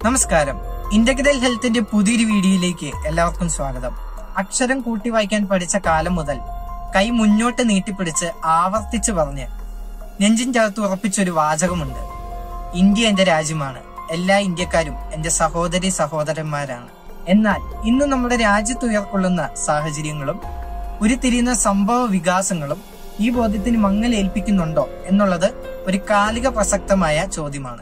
നമസ്കാരം ഇന്റഗ്രൽ ഹെൽത്തിന്റെ പുതിയൊരു വീഡിയോയിലേക്ക് എല്ലാവർക്കും സ്വാഗതം അക്ഷരം കൂട്ടി വായിക്കാൻ പഠിച്ച കാലം മുതൽ കൈ മുന്നോട്ട് നീട്ടിപ്പിടിച്ച് ആവർത്തിച്ച് പറഞ്ഞ് നെഞ്ചിൻ ചേർത്ത് ഉറപ്പിച്ചൊരു വാചകമുണ്ട് ഇന്ത്യ എന്റെ രാജ്യമാണ് എല്ലാ ഇന്ത്യക്കാരും എന്റെ സഹോദരി സഹോദരന്മാരാണ് എന്നാൽ ഇന്ന് നമ്മുടെ രാജ്യത്ത് ഉയർക്കൊള്ളുന്ന സാഹചര്യങ്ങളും ഉരുത്തിരിയുന്ന സംഭവ വികാസങ്ങളും ഈ ബോധ്യത്തിന് മങ്ങലേൽപ്പിക്കുന്നുണ്ടോ എന്നുള്ളത് ഒരു കാലിക പ്രസക്തമായ ചോദ്യമാണ്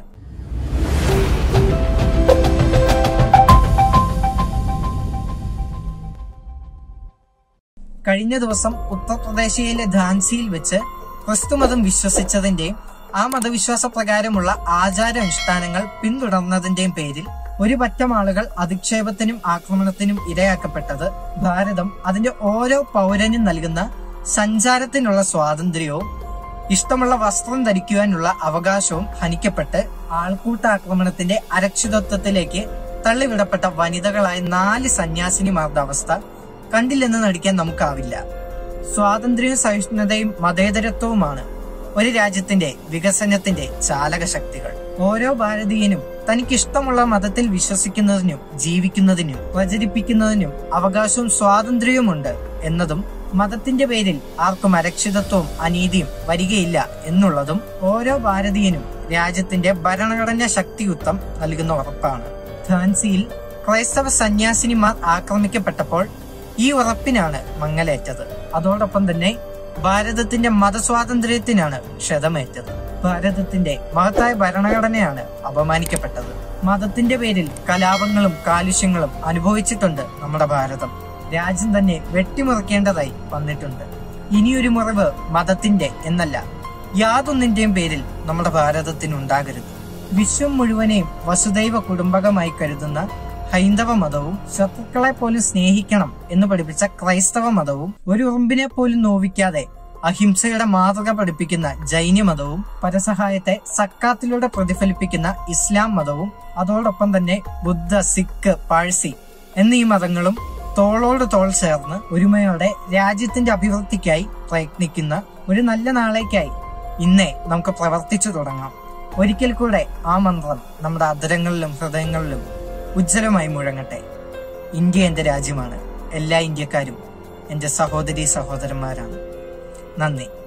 കഴിഞ്ഞ ദിവസം ഉത്തർപ്രദേശിലെ ഝാൻസിയിൽ വെച്ച് ക്രിസ്തുമതം വിശ്വസിച്ചതിന്റെയും ആ മതവിശ്വാസ പ്രകാരമുള്ള ആചാരാനുഷ്ഠാനങ്ങൾ പിന്തുടർന്നതിന്റെയും പേരിൽ ഒരു പറ്റം ആളുകൾ അധിക്ഷേപത്തിനും ആക്രമണത്തിനും ഇരയാക്കപ്പെട്ടത് ഭാരതം അതിന്റെ ഓരോ പൗരനും നൽകുന്ന സഞ്ചാരത്തിനുള്ള സ്വാതന്ത്ര്യവും ഇഷ്ടമുള്ള വസ്ത്രം ധരിക്കുവാനുള്ള അവകാശവും ഹനിക്കപ്പെട്ട് ആൾക്കൂട്ടാക്രമണത്തിന്റെ അരക്ഷിതത്വത്തിലേക്ക് തള്ളിവിടപ്പെട്ട വനിതകളായ നാല് സന്യാസിനിമാരുടെ അവസ്ഥ കണ്ടില്ലെന്ന് നടിക്കാൻ നമുക്കാവില്ല സ്വാതന്ത്ര്യവും സഹിഷ്ണുതയും മതേതരത്വവുമാണ് ഒരു രാജ്യത്തിന്റെ വികസനത്തിന്റെ ചാലക ശക്തികൾ ഓരോ ഭാരതീയനും തനിക്കിഷ്ടമുള്ള മതത്തിൽ വിശ്വസിക്കുന്നതിനും ജീവിക്കുന്നതിനും പ്രചരിപ്പിക്കുന്നതിനും അവകാശവും സ്വാതന്ത്ര്യവുമുണ്ട് എന്നതും മതത്തിന്റെ പേരിൽ ആർക്കും അരക്ഷിതത്വവും അനീതിയും വരികയില്ല എന്നുള്ളതും ഓരോ ഭാരതീയനും രാജ്യത്തിന്റെ ഭരണഘടനാ ശക്തിയുക്തം നൽകുന്ന ഉറപ്പാണ് ഝാൻസിയിൽ ക്രൈസ്തവ സന്യാസിനിമാർ ആക്രമിക്കപ്പെട്ടപ്പോൾ ഈ ഉറപ്പിനാണ് മങ്ങലേറ്റത് അതോടൊപ്പം തന്നെ ഭാരതത്തിന്റെ മതസ്വാതന്ത്ര്യത്തിനാണ് ക്ഷതമേറ്റത് ഭാരതത്തിന്റെ മഹത്തായ ഭരണഘടനയാണ് അപമാനിക്കപ്പെട്ടത് മതത്തിന്റെ പേരിൽ കലാപങ്ങളും കാലുഷ്യങ്ങളും അനുഭവിച്ചിട്ടുണ്ട് നമ്മുടെ ഭാരതം രാജ്യം തന്നെ വെട്ടിമുറിക്കേണ്ടതായി വന്നിട്ടുണ്ട് ഇനിയൊരു മുറിവ് മതത്തിന്റെ എന്നല്ല യാതൊന്നിന്റെയും പേരിൽ നമ്മുടെ ഭാരതത്തിന് ഉണ്ടാകരുത് വിശ്വം മുഴുവനെയും വസുദൈവ കുടുംബകമായി കരുതുന്ന ഹൈന്ദവ മതവും ശത്രുക്കളെ പോലും സ്നേഹിക്കണം എന്ന് പഠിപ്പിച്ച ക്രൈസ്തവ മതവും ഒരു ഉറുമ്പിനെ പോലും നോവിക്കാതെ അഹിംസയുടെ മാതൃക പഠിപ്പിക്കുന്ന ജൈന മതവും പരസഹായത്തെ സക്കാത്തിലൂടെ പ്രതിഫലിപ്പിക്കുന്ന ഇസ്ലാം മതവും അതോടൊപ്പം തന്നെ ബുദ്ധ സിഖ് പാഴ്സി എന്നീ മതങ്ങളും തോളോട് തോൾ ചേർന്ന് ഒരുമയോടെ രാജ്യത്തിന്റെ അഭിവൃദ്ധിക്കായി പ്രയത്നിക്കുന്ന ഒരു നല്ല നാളേക്കായി ഇന്നേ നമുക്ക് പ്രവർത്തിച്ചു തുടങ്ങാം ഒരിക്കൽ കൂടെ ആ മന്ത്രം നമ്മുടെ അധരങ്ങളിലും ഹൃദയങ്ങളിലും ഉജ്ജ്വലമായി മുഴങ്ങട്ടെ ഇന്ത്യ എന്റെ രാജ്യമാണ് എല്ലാ ഇന്ത്യക്കാരും എന്റെ സഹോദരി സഹോദരന്മാരാണ് നന്ദി